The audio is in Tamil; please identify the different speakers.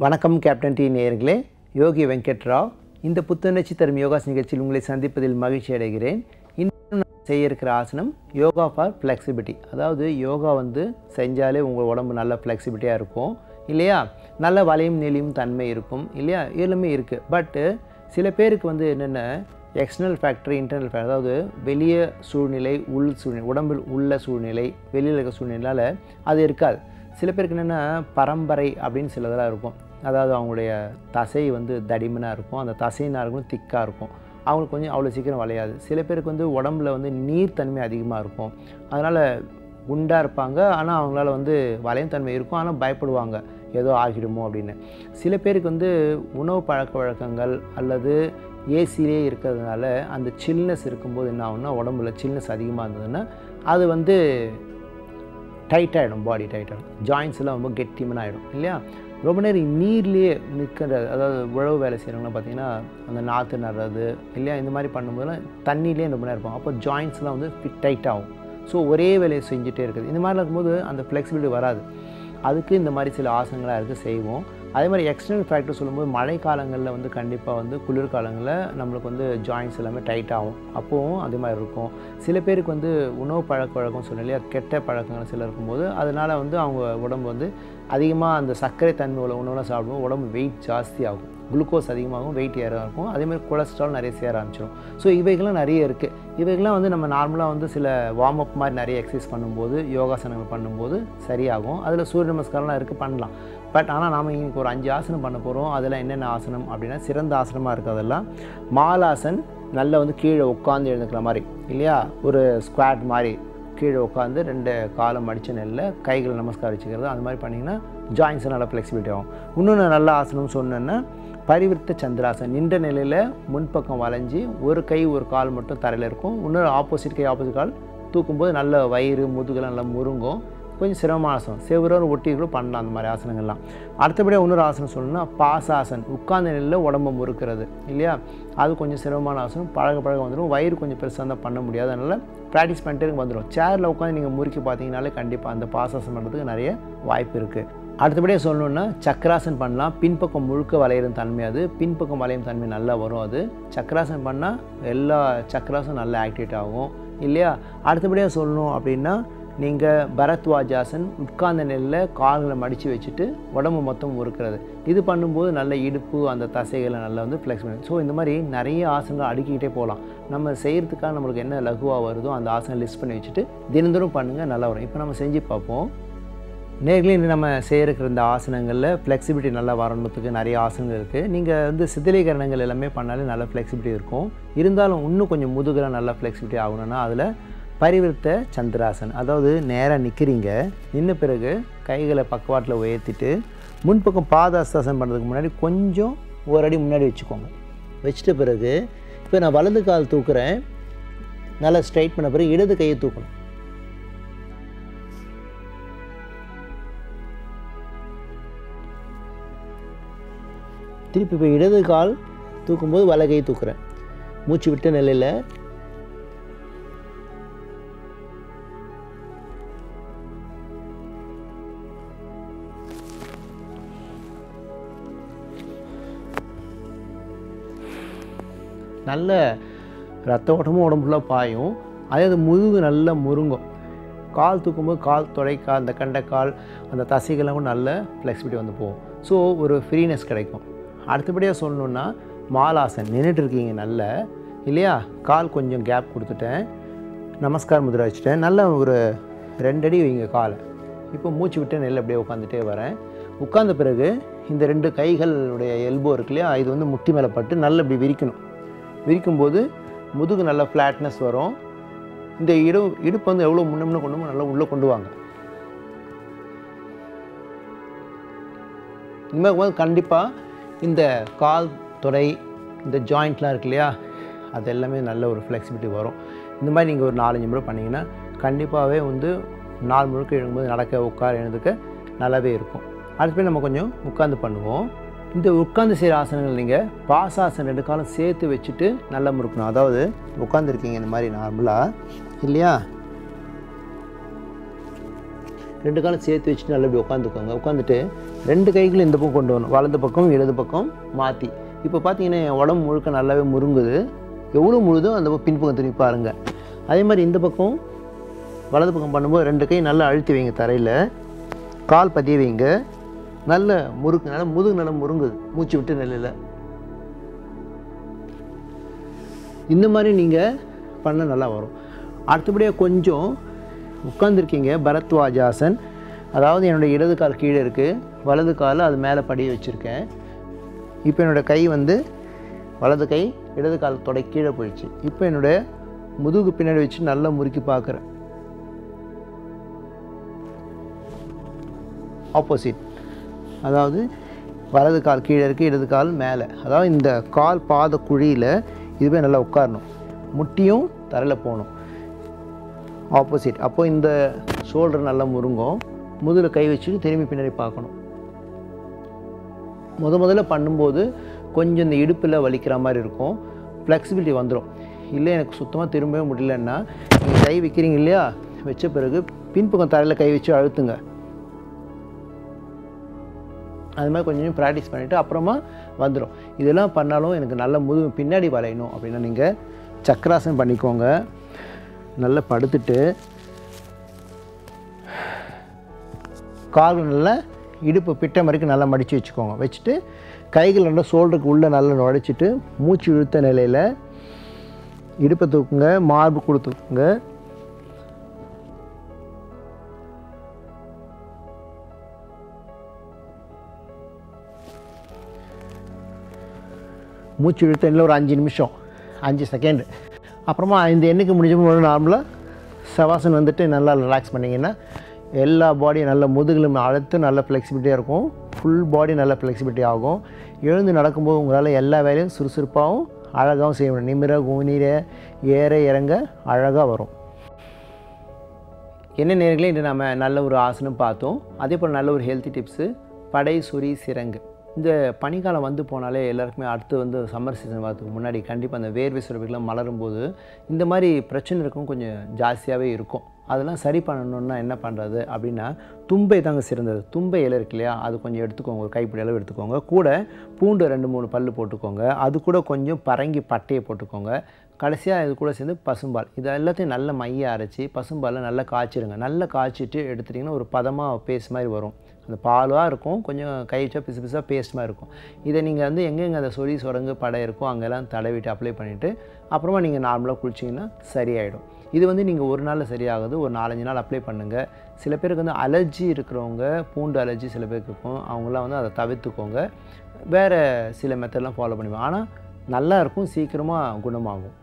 Speaker 1: வணக்கம் கேப்டன் டி நேயர்களே யோகி வெங்கட்ராவ் இந்த புத்துணர்ச்சி தரும் யோகாஸ் நிகழ்ச்சியில் உங்களை சந்திப்பதில் மகிழ்ச்சி அடைகிறேன் இன்னும் நான் செய்ய இருக்கிற ஆசனம் யோகா ஃபார் ஃப்ளெக்சிபிலிட்டி அதாவது யோகா வந்து செஞ்சாலே உங்கள் உடம்பு நல்ல ஃப்ளெக்சிபிலிட்டியாக இருக்கும் இல்லையா நல்ல வளையும் நெளியும் தன்மை இருக்கும் இல்லையா எல்லாமே இருக்குது பட்டு சில பேருக்கு வந்து என்னென்ன எக்ஸ்டர்னல் ஃபேக்டர் இன்டர்னல் ஃபேக்டர் அதாவது வெளிய சூழ்நிலை உள் சூழ்நிலை உடம்பில் உள்ள சூழ்நிலை வெளியில் இருக்க சூழ்நிலையால் அது இருக்காது சில பேருக்கு என்னென்னா பரம்பரை அப்படின்னு சிலதெல்லாம் இருக்கும் அதாவது அவங்களுடைய தசை வந்து தடிமனாக இருக்கும் அந்த தசைனாக இருக்கும் திக்காக இருக்கும் அவங்களுக்கு கொஞ்சம் அவ்வளோ சீக்கிரம் வளையாது சில பேருக்கு வந்து உடம்புல வந்து நீர்த்தன்மை அதிகமாக இருக்கும் அதனால் குண்டாக இருப்பாங்க ஆனால் அவங்களால வந்து வளையும் தன்மை இருக்கும் ஆனால் பயப்படுவாங்க ஏதோ ஆகிடுமோ அப்படின்னு சில பேருக்கு வந்து உணவு பழக்க வழக்கங்கள் அல்லது ஏசிலே இருக்கிறதுனால அந்த சில்னஸ் இருக்கும்போது என்ன ஆகும்னா உடம்புல சில்னஸ் அதிகமாக இருந்ததுன்னா அது வந்து டைட் ஆகிடும் பாடி டைட் ஆகிடும் ஜாயின்ஸ் எல்லாம் ரொம்ப கெட்டிமன் ஆகிடும் இல்லையா ரொம்ப நேரம் நீர்லேயே நிற்கிற அதாவது உழவு வேலை செய்கிறவங்களாம் பார்த்தீங்கன்னா அந்த நாற்று நடுறது இல்லையா இந்த மாதிரி பண்ணும்போதெல்லாம் தண்ணியிலே ரொம்ப நேரம் இருப்போம் அப்போ ஜாயின்ஸ்லாம் வந்து ஃபிட் டைட் ஆகும் ஸோ ஒரே வேலையை செஞ்சுட்டே இருக்குது இந்த மாதிரி இருக்கும்போது அந்த ஃப்ளெக்சிபிலிட்டி வராது அதுக்கு இந்த மாதிரி சில ஆசனங்களாக இருக்குது செய்வோம் அதே மாதிரி எக்ஸ்டர்னல் ஃபேக்டர் சொல்லும்போது மழை காலங்களில் வந்து கண்டிப்பாக வந்து குளிர்காலங்களில் நம்மளுக்கு வந்து ஜாயின்ஸ் எல்லாமே டைட் ஆகும் அப்போவும் அதே மாதிரி இருக்கும் சில பேருக்கு வந்து உணவு பழக்க வழக்கம் சொன்ன இல்லையா கெட்ட பழக்கங்கள் சில இருக்கும்போது அதனால் வந்து அவங்க உடம்பு வந்து அதிகமாக அந்த சர்க்கரை தன்மை உள்ள உணவுலாம் சாப்பிடும்போது உடம்பு வெயிட் ஜாஸ்தி ஆகும் குளுக்கோஸ் அதிகமாகும் வெயிட் ஏற இருக்கும் அதேமாதிரி கொலஸ்ட்ரால் நிறைய சேர ஆரம்பிச்சிடும் ஸோ இவைகள்லாம் நிறைய இருக்குது இவைகள்லாம் வந்து நம்ம நார்மலாக வந்து சில வார்ம் அப் மாதிரி நிறைய எக்ஸசைஸ் பண்ணும்போது யோகாசனங்கள் பண்ணும்போது சரியாகும் அதில் சூரிய நமஸ்காரம்லாம் இருக்குது பண்ணலாம் பட் ஆனால் நாம் இன்றைக்கி ஒரு அஞ்சு ஆசனம் பண்ண போகிறோம் அதில் என்னென்ன ஆசனம் அப்படின்னா சிறந்த ஆசனமாக இருக்குது அதெல்லாம் மாலாசன் நல்லா வந்து கீழே உட்காந்து எழுந்துக்கிற மாதிரி இல்லையா ஒரு ஸ்குவாட் மாதிரி கீழே உட்காந்து ரெண்டு காலம் மடித்த நெல்லில் கைகளை நமஸ்காரம் வச்சுக்கிறது அந்த மாதிரி பண்ணிங்கன்னா ஜாயின்ஸ் நல்லா ஃப்ளெக்சிபிலிட்டி ஆகும் இன்னொன்று நல்ல ஆசனம் சொன்னேன்னா பரிவிர்த்த சந்திராசன் நின்ற நிலையில் முன்பக்கம் வளைஞ்சி ஒரு கை ஒரு கால் மட்டும் தரையில் இருக்கும் இன்னொரு ஆப்போசிட் கை ஆப்போசிட் கால் தூக்கும்போது நல்ல வயிறு முதுகெல்லாம் நல்லா முருங்கும் கொஞ்சம் சிரமமான ஆசனம் செவ்வரோடு ஒட்டி கூட பண்ணலாம் அந்த மாதிரி ஆசனங்கள்லாம் அடுத்தபடியாக இன்னொரு ஆசனம் சொல்லணும்னா பாசாசன் உட்கார்ந்த நிலையில் உடம்பை முறுக்கிறது இல்லையா அது கொஞ்சம் சிரமமான ஆசனம் பழக பழக வந்துடும் வயிறு கொஞ்சம் பெருசாக இருந்தால் பண்ண முடியாது அதனால் ப்ராக்டிஸ் பண்ணிட்டே வந்துடும் சேரில் உட்காந்து நீங்கள் முறுக்கி பார்த்தீங்கனாலே கண்டிப்பாக அந்த பாசாசனம் பண்ணுறதுக்கு நிறைய வாய்ப்பு இருக்குது அடுத்தபடியாக சொல்லணுன்னா சக்கராசன் பண்ணலாம் பின்பக்கம் முழுக்க வளையிற தன்மை அது பின்பக்கம் வளையும் தன்மை நல்லா வரும் அது சக்கராசன் பண்ணால் எல்லா சக்கராசனும் நல்லா ஆக்டிவேட் ஆகும் இல்லையா அடுத்தபடியாக சொல்லணும் அப்படின்னா நீங்கள் பரத்வாஜாசன் உட்கார்ந்த நெல்லில் கால்களை மடித்து வச்சுட்டு உடம்பு மொத்தம் முறுக்கிறது இது பண்ணும்போது நல்ல இடுப்பு அந்த தசைகளை நல்லா வந்து ஃப்ளெக்சிபிள் ஸோ இந்த மாதிரி நிறைய ஆசனங்கள் அடுக்கிக்கிட்டே போகலாம் நம்ம செய்கிறதுக்காக நம்மளுக்கு என்ன லகுவாக வருதோ அந்த ஆசனம் லிஸ்ட் பண்ணி வச்சுட்டு தினந்தோறும் பண்ணுங்கள் நல்லா வரும் இப்போ நம்ம செஞ்சு பார்ப்போம் நேர்களே இன்று நம்ம செய்கிற இந்த ஆசனங்களில் ஃப்ளெக்சிபிலிட்டி நல்லா வரணுத்துக்கு நிறைய ஆசனங்கள் இருக்குது நீங்கள் வந்து சிதிலீகரணங்கள் எல்லாமே பண்ணாலே நல்ல ஃப்ளெக்சிபிலிட்டி இருக்கும் இருந்தாலும் இன்னும் கொஞ்சம் முதுகில் நல்லா ஃப்ளெக்சிபிலிட்டி ஆகணும்னா அதில் பரிவிருத்த சந்திராசன் அதாவது நேராக நிற்கிறீங்க நின்ன பிறகு கைகளை பக்கவாட்டில் உயர்த்திட்டு முன்பக்கம் பாதாஸ்தாசனம் பண்ணுறதுக்கு முன்னாடி கொஞ்சம் ஒரு அடி முன்னாடி வச்சுக்கோங்க வச்சிட்ட பிறகு இப்போ நான் வலது கால் தூக்குறேன் நல்லா ஸ்ட்ரைட் பண்ண பிறகு இடது கையை தூக்கணும் திருப்பி இப்போ இடது கால் தூக்கும்போது வலை கை தூக்குறேன் மூச்சு விட்ட நிலையில் நல்ல ரத்த ஓட்டமும் உடம்புல பாயும் அதே அது முதுகு நல்லா முருங்கும் கால் தூக்கும்போது கால் தொடைக்கால் அந்த கண்டைக்கால் அந்த தசைகள்லாம் நல்ல ஃப்ளெக்சிபிலிட்டி வந்து போகும் ஸோ ஒரு ஃப்ரீனஸ் கிடைக்கும் அடுத்தபடியாக சொல்லணுன்னா மாலாசன் நின்றுட்டு இருக்கீங்க நல்ல இல்லையா கால் கொஞ்சம் கேப் கொடுத்துட்டேன் நமஸ்கார் முதிரை வச்சுட்டேன் நல்ல ஒரு ரெண்டடி வைங்க காலை இப்போ மூச்சு விட்டு நெல் அப்படியே உட்காந்துட்டே வரேன் உட்கார்ந்த பிறகு இந்த ரெண்டு கைகளுடைய எல்போ இருக்கு இல்லையா இது வந்து முட்டி மேலே பட்டு நல்ல இப்படி விரிக்கணும் விரிக்கும்போது முதுகு நல்ல ஃப்ளாட்னஸ் வரும் இந்த இடு இடுப்பு வந்து எவ்வளோ முன்ன முன்ன கொண்டு நல்லா உள்ளே கொண்டு வாங்க இனிமேல் வந்து கண்டிப்பாக இந்த கால் தொடை இந்த ஜாயிண்ட்லாம் இருக்கு இல்லையா அது எல்லாமே நல்ல ஒரு ஃப்ளெக்சிபிலிட்டி வரும் இந்த மாதிரி நீங்கள் ஒரு நாலஞ்சு முறை பண்ணிங்கன்னா கண்டிப்பாகவே வந்து நாள் முழுக்க எழுங்கும்போது நடக்க உட்கார எழுந்துக்க நல்லாவே இருக்கும் அடுத்து நம்ம கொஞ்சம் உட்காந்து பண்ணுவோம் இந்த உட்காந்து செய்கிற ஆசனங்கள் நீங்கள் பாசாசனம் ரெண்டு காலம் சேர்த்து வச்சுட்டு நல்லா முறுக்கணும் அதாவது உட்காந்துருக்கீங்க இந்த மாதிரி நார்மலாக இல்லையா ரெண்டு காலம் சேர்த்து வச்சுட்டு நல்லா இப்படி உட்காந்துக்கோங்க உட்காந்துட்டு ரெண்டு கைகளும் இந்த பக்கம் கொண்டு வரணும் வலது பக்கம் இடது பக்கம் மாற்றி இப்போ பார்த்தீங்கன்னா என் உடம்பு முழுக்க நல்லாவே முருங்குது எவ்வளோ முழுதோ அந்த பக்கம் பின்பக்கம் திரும்பி பாருங்கள் அதே மாதிரி இந்த பக்கம் வலது பக்கம் பண்ணும்போது ரெண்டு கை நல்லா அழுத்தி வைங்க தரையில் கால் பதிய வைங்க நல்ல முறுக்கு நல்லா முதுகு நல்லா முருங்குது மூச்சு விட்டு நிலையில் இந்த மாதிரி நீங்கள் பண்ண நல்லா வரும் அடுத்தபடியாக கொஞ்சம் உட்காந்துருக்கீங்க பரத்வாஜாசன் அதாவது என்னோடய இடது கால் கீழே இருக்குது வலது காலை அது மேலே படிய வச்சுருக்கேன் இப்போ என்னோடய கை வந்து வலது கை இடது கால் தொடை கீழே போயிடுச்சு இப்போ என்னோடய முதுகு பின்னாடி வச்சு நல்லா முறுக்கி பார்க்குறேன் ஆப்போசிட் அதாவது வலது கால் கீழே இருக்குது இடது கால் மேலே அதாவது இந்த கால் பாத குழியில் இதுவே நல்லா உட்காரணும் முட்டியும் தரையில் போகணும் ஆப்போசிட் அப்போ இந்த ஷோல்டர் நல்லா முருங்கும் முதுகில் கை வச்சுட்டு திரும்பி பின்னாடி பார்க்கணும் முத முதல்ல பண்ணும்போது கொஞ்சம் இந்த இடுப்பில் வலிக்கிற மாதிரி இருக்கும் ஃப்ளெக்சிபிலிட்டி வந்துடும் இல்லை எனக்கு சுத்தமாக திரும்பவே முடியலன்னா நீங்கள் கை வைக்கிறீங்க இல்லையா வச்ச பிறகு பின்பக்கம் தரையில் கை வச்சு அழுத்துங்க அது மாதிரி கொஞ்சம் ப்ராக்டிஸ் பண்ணிவிட்டு அப்புறமா வந்துடும் இதெல்லாம் பண்ணாலும் எனக்கு நல்ல முதுகு பின்னாடி வளையணும் அப்படின்னா நீங்கள் சக்கராசனம் பண்ணிக்கோங்க நல்லா படுத்துட்டு கால்கள் நல்லா இடுப்பு பிட்ட வரைக்கும் நல்லா மடித்து வச்சுக்கோங்க வச்சுட்டு கைகள் நல்லா ஷோல்டருக்கு உள்ளே நல்லா நுழைச்சிட்டு மூச்சு இழுத்த நிலையில் இடுப்பை தூக்குங்க மார்பு கூட தூக்குங்க மூச்சு இழுத்த நிலையில் ஒரு அஞ்சு நிமிஷம் அஞ்சு செகண்டு அப்புறமா இந்த எண்ணுக்கு முடிஞ்ச நார்மலாக சவாசன் வந்துட்டு நல்லா ரிலாக்ஸ் பண்ணிங்கன்னா எல்லா பாடியும் நல்ல முதுகிலும் அழுத்து நல்ல ஃப்ளெக்சிபிலிட்டியாக இருக்கும் ஃபுல் பாடி நல்ல ஃப்ளெக்சிபிலிட்டி ஆகும் எழுந்து நடக்கும்போது உங்களால் எல்லா வேலையும் சுறுசுறுப்பாகவும் அழகாகவும் செய்ய முடியும் நிமிர குனிர ஏற இறங்க அழகாக வரும் என்ன நேர்களே இன்று நம்ம நல்ல ஒரு ஆசனம் பார்த்தோம் அதே போல் நல்ல ஒரு ஹெல்த்தி டிப்ஸு படை சுரி சிரங்கு இந்த பனிக்காலம் வந்து போனாலே எல்லாருக்குமே அடுத்து வந்து சம்மர் சீசன் வரதுக்கு முன்னாடி கண்டிப்பாக அந்த வேர்வை சுரப்பிகள்லாம் மலரும் போது இந்த மாதிரி பிரச்சனை இருக்கும் கொஞ்சம் ஜாஸ்தியாகவே இருக்கும் அதெல்லாம் சரி பண்ணணுன்னா என்ன பண்ணுறது அப்படின்னா தும்பை தாங்க சிறந்தது தும்பை இலை இருக்கு இல்லையா அது கொஞ்சம் எடுத்துக்கோங்க ஒரு கைப்பிடி அளவு எடுத்துக்கோங்க கூட பூண்டு ரெண்டு மூணு பல் போட்டுக்கோங்க அது கூட கொஞ்சம் பரங்கி பட்டையை போட்டுக்கோங்க கடைசியாக இது கூட சேர்ந்து பசும்பால் இது எல்லாத்தையும் நல்ல மைய அரைச்சி பசும்பாலில் நல்லா காய்ச்சிருங்க நல்லா காய்ச்சிட்டு எடுத்துட்டிங்கன்னா ஒரு பதமாக பேஸ்ட் மாதிரி வரும் அந்த பாலாக இருக்கும் கொஞ்சம் கைச்சா பிசு பிசாக பேஸ்ட் மாதிரி இருக்கும் இதை நீங்கள் வந்து எங்கெங்கே அந்த சொறி சுரங்கு படை இருக்கோ அங்கெல்லாம் தடவிட்டு அப்ளை பண்ணிவிட்டு அப்புறமா நீங்கள் நார்மலாக குளிச்சிங்கன்னா சரியாயிடும் இது வந்து நீங்கள் ஒரு நாளில் சரியாகுது ஒரு நாலஞ்சு நாள் அப்ளை பண்ணுங்கள் சில பேருக்கு வந்து அலர்ஜி இருக்கிறவங்க பூண்டு அலர்ஜி சில பேருக்கு இருக்கும் அவங்களாம் வந்து அதை தவிர்த்துக்கோங்க வேறு சில மெத்தட்லாம் ஃபாலோ பண்ணுவேன் ஆனால் நல்லா இருக்கும் சீக்கிரமாக குணமாகும்